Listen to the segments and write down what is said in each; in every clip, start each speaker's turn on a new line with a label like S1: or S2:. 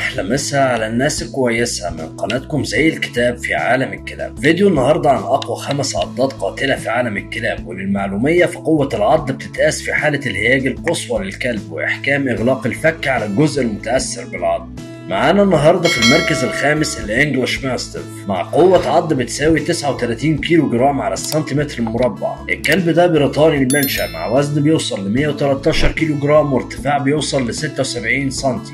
S1: احلى مسا على الناس الكويسه من قناتكم زي الكتاب في عالم الكلاب فيديو النهارده عن اقوى خمس عضات قاتله في عالم الكلاب وللمعلوميه فقوه العض بتتقاس في حاله الهياج القصوى للكلب واحكام اغلاق الفك على الجزء المتاثر بالعض معانا النهارده في المركز الخامس الانجلش ماستف مع قوة عض بتساوي 39 كيلو جرام على السنتيمتر المربع الكلب ده بريطاني المنشأ مع وزن بيوصل ل 113 كيلو جرام وارتفاع بيوصل ل 76 سنتي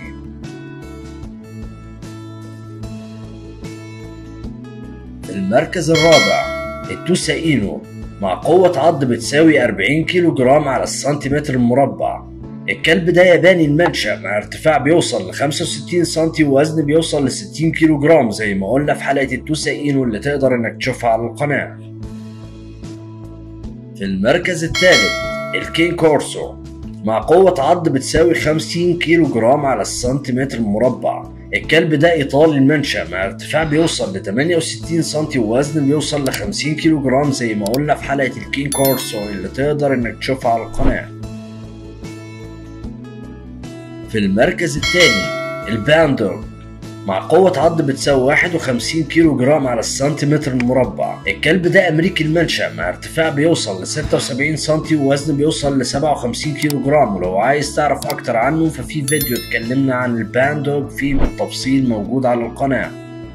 S1: المركز الرابع التوساينو مع قوة عض بتساوي 40 كيلو جرام على السنتيمتر المربع الكلب ده ياباني المنشأ مع ارتفاع بيوصل ل 65 سم ووزن بيوصل ل 60 كيلو جرام زي ما قلنا في حلقة التوساينو اللي تقدر انك تشوفها على القناة في المركز الثالث الكين كورسو مع قوة عض بتساوي 50 كيلو جرام على السنتيمتر المربع الكلب ده ايطالي المنشأ مع ارتفاع بيوصل ل 68 سم ووزن بيوصل ل 50 كيلو جرام زي ما قلنا في حلقة الكين كورسو اللي تقدر انك تشوفها على القناة في المركز الثاني الباندوج مع قوة عض بتساوي 51 كيلو جرام على السنتيمتر المربع الكلب ده أمريكي المنشأ مع ارتفاع بيوصل ل 76 سم ووزن بيوصل ل 57 كيلو جرام ولو عايز تعرف أكتر عنه ففي فيديو اتكلمنا عن الباندوج فيه بالتفصيل موجود على القناة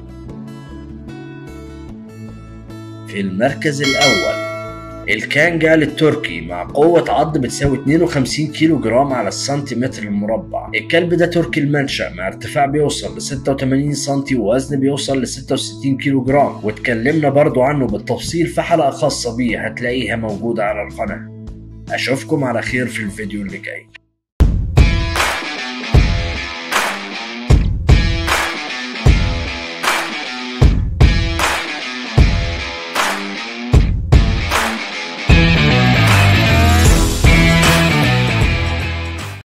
S1: في المركز الأول الكانجال التركي مع قوة عض بتساوي 52 كيلو جرام على السنتيمتر المربع الكلب ده تركي المنشأ مع ارتفاع بيوصل ل 86 سم ووزن بيوصل ل 66 كيلو جرام واتكلمنا برضو عنه بالتفصيل في حلقة خاصة بيه هتلاقيها موجودة على القناة أشوفكم على خير في الفيديو اللي جاي